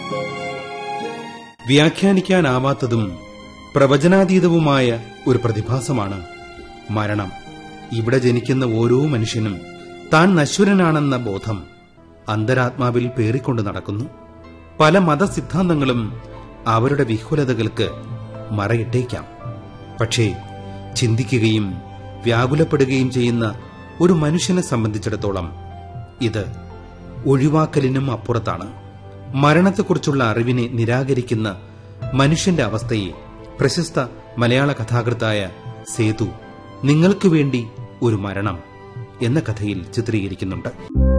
വ്യാഖ്യാനിക്കാനാവാത്തതും പ്രവചനാതീതവുമായ ഒരു പ്രതിഭാസമാണ് മരണം ഇവിടെ ജനിക്കുന്ന ഓരോ മനുഷ്യനും താൻ നശ്വരനാണെന്ന ബോധം അന്തരാത്മാവിൽ പേറിക്കൊണ്ട് നടക്കുന്നു പല മതസിദ്ധാന്തങ്ങളും അവരുടെ വിഹുലതകൾക്ക് മറയിട്ടേക്കാം പക്ഷേ ചിന്തിക്കുകയും വ്യാകുലപ്പെടുകയും ചെയ്യുന്ന ഒരു മനുഷ്യനെ സംബന്ധിച്ചിടത്തോളം ഇത് ഒഴിവാക്കലിനും അപ്പുറത്താണ് മരണത്തെക്കുറിച്ചുള്ള അറിവിനെ നിരാകരിക്കുന്ന മനുഷ്യന്റെ അവസ്ഥയെ പ്രശസ്ത മലയാള കഥാകൃത്തായ സേതു നിങ്ങൾക്ക് വേണ്ടി ഒരു മരണം എന്ന കഥയിൽ ചിത്രീകരിക്കുന്നുണ്ട്